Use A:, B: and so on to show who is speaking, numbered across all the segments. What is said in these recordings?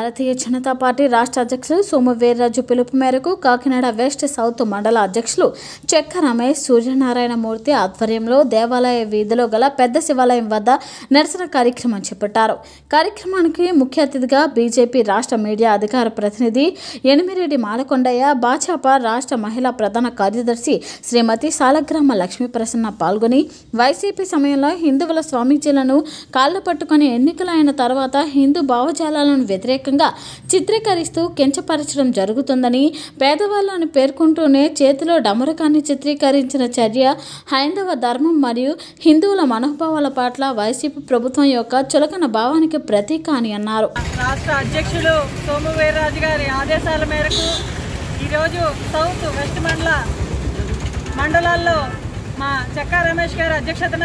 A: భారతీయ Janata party రాష్ట్ర అధ్యక్షులు సోము వీర్రాజు పిలుపు మేరకు కాకినాడ వెస్ట్ సౌత్ మండల అధ్యక్షులు చెక్క రమేష్ సూర్యనారాయణ మూర్తి ఆధ్వర్యంలో దేవాలయ వీధిలో గల పెద్ద శివాలయం వద్ద నిరసన కార్యక్రమం చేపట్టారు కార్యక్రమానికి ముఖ్య అతిథిగా బీజేపీ రాష్ట్ర మీడియా అధికార ప్రతినిధి ఎనిమిరెడ్డి మాలకొండయ్య భాజపా రాష్ట్ర మహిళా ప్రధాన కార్యదర్శి శ్రీమతి సాలగ్రామ లక్ష్మీ ప్రసన్న పాల్గొని వైసీపీ సమయంలో హిందువుల స్వామీజీలను కాళ్ళ పట్టుకొని ఎన్నికలైన తర్వాత హిందూ భావజాలాలను వ్యతిరేకంగా చిత్రీకరిస్తూ కించపరచడం జరుగుతుందని పేదవాళ్ళని పేర్కొంటూనే చేతిలో డమరకాన్ని చిత్రీకరించిన చర్య హైందవ ధర్మం మరియు హిందువుల మనోభావాల పట్ల వైసీపీ ప్రభుత్వం యొక్క చులకన భావానికి ప్రతీక అని అన్నారు
B: రాష్ట్ర అధ్యక్షులు సోము వీర్రాజు గారి ఆదేశాల మేరకు ఈరోజు సౌత్ వెస్ట్ మండల మండలాల్లో మా చెక్కా రమేష్ గారి అధ్యక్షతన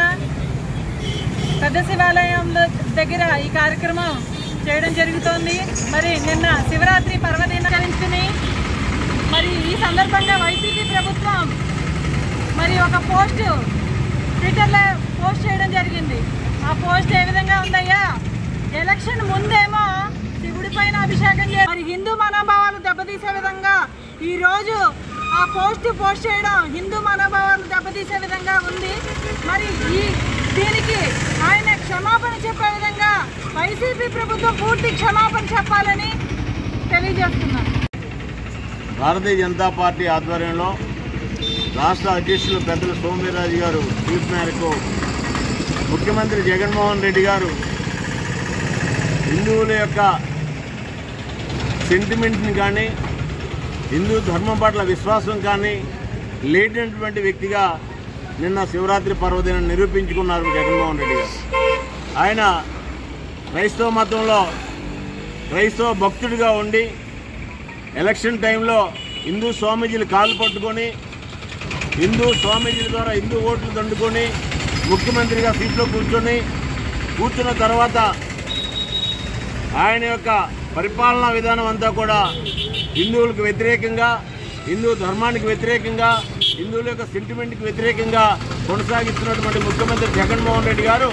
B: పెద్ద శివాలయం దగ్గర ఈ కార్యక్రమం చేయడం జరుగుతోంది మరి నిన్న శివరాత్రి పర్వదినకరించుకుని మరి ఈ సందర్భంగా వైసీపీ ప్రభుత్వం మరి ఒక పోస్ట్ ట్విట్టర్లో పోస్ట్ చేయడం జరిగింది ఆ పోస్ట్ ఏ విధంగా ఉందయ్యా ఎలక్షన్ ముందేమో శివుడి పైన అభిషేకం చేయాలి మరి హిందూ మనోభావాలు దెబ్బతీసే విధంగా ఈ రోజు ఆ పోస్ట్ పోస్ట్ చేయడం హిందూ మనోభావాలు దెబ్బతీసే విధంగా ఉంది మరి ఈ దీనికి ఆయన క్షమాపణ చెప్పే విధంగా వైసీపీ ప్రభుత్వం పూర్తి క్షమాపణ చెప్పాలని తెలియజేస్తున్నాను
C: భారతీయ జనతా పార్టీ ఆధ్వర్యంలో రాష్ట్ర అధ్యక్షులు పెద్దలు సోమవీర్రాజు గారు పిలుపు మేరకు ముఖ్యమంత్రి జగన్మోహన్ రెడ్డి గారు హిందువుల యొక్క సెంటిమెంట్ని కానీ హిందూ ధర్మం పట్ల విశ్వాసం కానీ లేనటువంటి వ్యక్తిగా నిన్న శివరాత్రి పర్వదినం నిరూపించుకున్నారు జగన్మోహన్ రెడ్డి గారు ఆయన క్రైస్తవ మతంలో క్రైస్తవ భక్తుడిగా ఉండి ఎలక్షన్ టైంలో హిందూ స్వామీజీలు కాలు పట్టుకొని హిందూ స్వామీజీల ద్వారా హిందూ ఓట్లు దండుకొని ముఖ్యమంత్రిగా సీట్లో కూర్చొని కూర్చున్న తర్వాత ఆయన యొక్క పరిపాలనా విధానం అంతా కూడా హిందువులకు వ్యతిరేకంగా హిందూ ధర్మానికి వ్యతిరేకంగా హిందువుల యొక్క సెంటిమెంట్కి వ్యతిరేకంగా కొనసాగిస్తున్నటువంటి ముఖ్యమంత్రి జగన్మోహన్ రెడ్డి గారు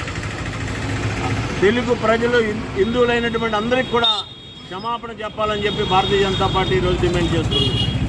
C: తెలుగు ప్రజలు హిం- హిందువులైనటువంటి అందరికీ కూడా క్షమాపణ చెప్పాలని చెప్పి భారతీయ జనతా పార్టీ ఈరోజు డిమాండ్ చేస్తుంది